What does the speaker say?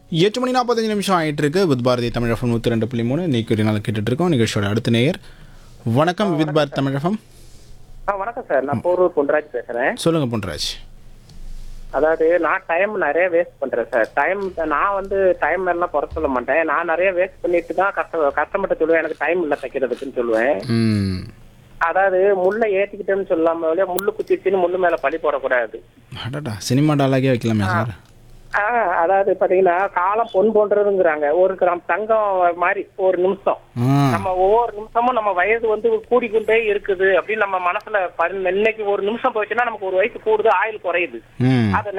எட்டு மணி நாற்பத்தஞ்சு நிமிஷம் ஆயிட்டு இருக்கு வித் பாரதி தமிழகம் நூற்றி ரெண்டு புள்ளி மூணு இன்னைக்கு ஒரு நாள் கேட்டுட்டு இருக்கோம் நிகழ்ச்சியோட அடுத்த நேயர் வணக்கம் வித் பாரதி தமிழகம் ஆ வணக்கம் சார் நான் போரூர் பொன்ராஜ் பேசுறேன் சொல்லுங்க பொன்ராஜ் அதாவது நான் டைம் நிறைய வேஸ்ட் பண்றேன் சார் டைம் நான் வந்து டைம் எல்லாம் குறை சொல்ல மாட்டேன் நான் நிறைய வேஸ்ட் பண்ணிட்டு தான் கஷ்ட கஷ்டப்பட்டு சொல்லுவேன் எனக்கு டைம் இல்லை தைக்கிறதுக்குன்னு சொல்லுவேன் ம் அதாவது முள்ளை ஏத்திக்கிட்டேன்னு சொல்லாம வெளியே முள்ளு குத்திச்சுன்னு முள்ளு மேல பழி போடக்கூடாது அடடா சினிமா டாலாகே வைக்கலாமே சார் ஆ, அதாவது பாத்தீங்கன்னா காலம் பொன் போன்றதுங்கிறாங்க ஒரு கிராம் தங்கம் மாதிரி ஒரு நிமிஷம் ஆ நம்ம ஒவ்வொரு நிமிஷமும் நம்ம வயது வந்து கூடிக்கொண்டே இருக்குது அப்படின்னு நம்ம மனசுல பரி- இன்னைக்கு ஒரு நிமிஷம் போச்சுன்னா நமக்கு ஒரு வயசு கூடுது ஆயுள் குறையுது ம் அதை